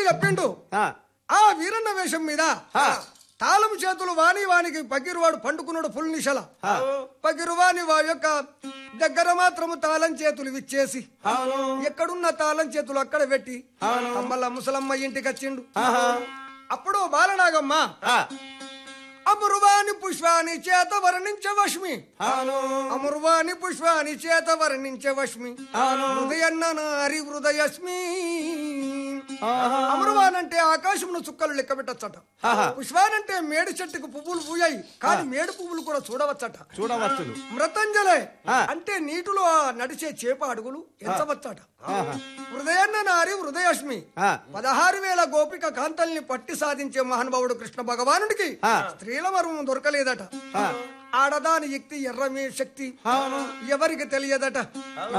చెప్పిండు ఆ, ఆ వీరన్న వేషం మీద ఆ. తాళం చేతులు వాణి వానికి పగిరువాడు పండుకున్నాడు ఫుల్ నిశల పగిరువాని వాడి యొక్క దగ్గర మాత్రము తాళం చేతులు విచ్చేసి అవును ఎక్కడున్న తాళం చేతులు అక్కడ పెట్టి అవును. తమ్మల ముసలమ్మ ఇంటికి వచ్చిండు ఆహా. అప్పుడు బాలనాగమ్మ ఆ, అమరువాని పుష్పాని చేత వర్ణించవష్మి అవును అమరువాని పుష్పాని చేత వర్ణించవష్మి అవును హృదయన్న నారి హృదయస్మి ఆహా. అమరువాన్ అంటే ఆకాశమును చుక్కలు లెక్క పెట్టచ్చట ఆహా. పుష్పాన్ అంటే మేడి చెట్టుకు పువ్వులు పూయాయి కానీ మేడు పువ్వులు కూడా చూడవచ్చట చూడవచ్చును మృతంజలే ఆ. అంటే నీటిలో ఆ నడిచే చేప అడుగులు ఎంచవచ్చట ఆహా. హృదయాన్న నారి హృదయస్మి ఆ. పదహారు వేల గోపిక కాంతల్ని పట్టి సాధించే మహానుభావుడు కృష్ణ భగవానుడికి ఆ. స్త్రీల మర్మం దొరకలేదట ఆ. ఆడదాని యుక్తి ఎర్రమే శక్తి అవును ఎవరికి తెలియదట